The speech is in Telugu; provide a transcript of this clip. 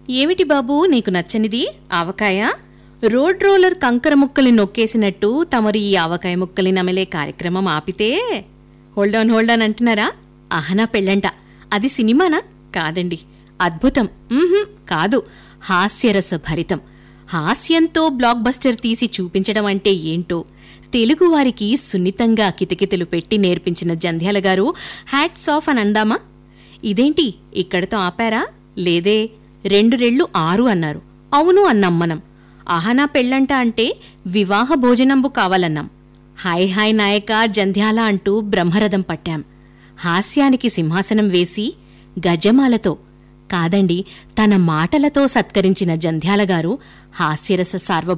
ఏమిటి బాబూ నీకు నచ్చనిది ఆవకాయ రోడ్ రోలర్ కంకర ముక్కలు నొక్కేసినట్టు తమరు ఈ ఆవకాయ ముక్కలి నమలే కార్యక్రమం ఆపితే హోల్డాన్ హోల్డాన్ అంటున్నారా అహనా పెళ్ళంట అది సినిమానా కాదండి అద్భుతం మ్హూ, కాదు హాస్యరస భరితం హాస్యంతో బ్లాక్ బస్టర్ తీసి చూపించడం అంటే ఏంటో తెలుగువారికి సున్నితంగా కితకితలు పెట్టి నేర్పించిన జంధ్యాల గారు హ్యాట్స్ ఆఫ్ అని అందామా ఇదేంటి ఇక్కడతో ఆపారా లేదే రెండు రెళ్ళు ఆరు అన్నారు అవును అన్నాం మనం అహనా పెళ్ళంట అంటే వివాహ భోజనంబు కావాలన్నాం హాయ్ హాయ్ నాయక జంధ్యాల అంటూ బ్రహ్మరథం పట్టాం హాస్యానికి సింహాసనం వేసి గజమాలతో కాదండి తన మాటలతో సత్కరించిన జంధ్యాల గారు హాస్యరస సార్వ